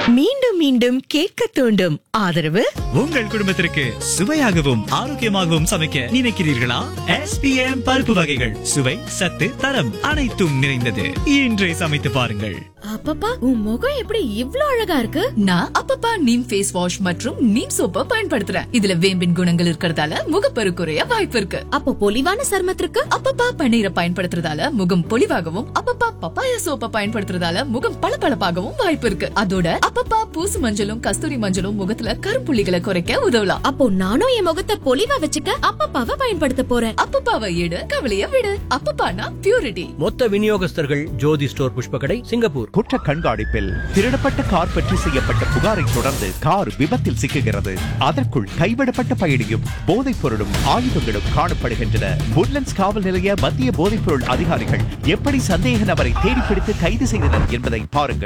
மீண்டும் மீண்டும் கேட்க தூண்டும் ஆதரவு உங்கள் குடும்பத்திற்கு சுவையாகவும் ஆரோக்கியமாகவும் சமைக்க நினைக்கிறீர்களா எஸ்பிஎம் பருப்பு வகைகள் சுவை சத்து தரம் அனைத்தும் நிறைந்தது இன்றே சமைத்து பாருங்கள் அப்பப்பா உன் முகம் எப்படி இவ்ளோ அழகா இருக்கு நான் அப்பப்பா நீம் ஃபேஸ் வாஷ் மற்றும் நீம் சோப்பை பயன்படுத்துறேன் இதுல வேம்பின் குணங்கள் இருக்கறதால முகப்பரு குறைய வாய்ப்பு இருக்கு அப்போ பொலிவான சருமத்திற்கு அப்பப்பா பன்னீரை பயன்படுத்துறதால முகம் பொலிவாகவும் அப்பப்பா பப்பாயா சோப்பை பயன்படுத்துறதால முகம் பளபளப்பாகவும் வாய்ப்பு இருக்கு அதோட அப்பப்பா பூசு மஞ்சளும் கஸ்தூரி மஞ்சளும் முகத்துல கருப்புள்ளிகளை குறைக்க உதவலாம் அப்போ நானும் என் முகத்தை பொலிவா வச்சுக்க அப்பப்பாவை பயன்படுத்த போறேன் அப்பப்பாவை எடு கவலைய விடு அப்பப்பானா பியூரிட்டி மொத்த விநியோகஸ்தர்கள் ஜோதி ஸ்டோர் புஷ்பகடை சிங்கப்பூர் குற்ற கண்காணிப்பில் திருடப்பட்ட கார் பற்றி செய்யப்பட்ட புகாரை தொடர்ந்து கார் விபத்தில் சிக்குகிறது அதற்குள் கைவிடப்பட்ட பயணியும் போதைப் பொருளும் ஆயுதங்களும் காணப்படுகின்றன woodlands காவல் நிலைய மத்திய போதைப் பொருள் அதிகாரிகள் எப்படி சந்தேக நபரை தேடிப்பிடித்து கைது செய்தனர் என்பதை பாருங்கள்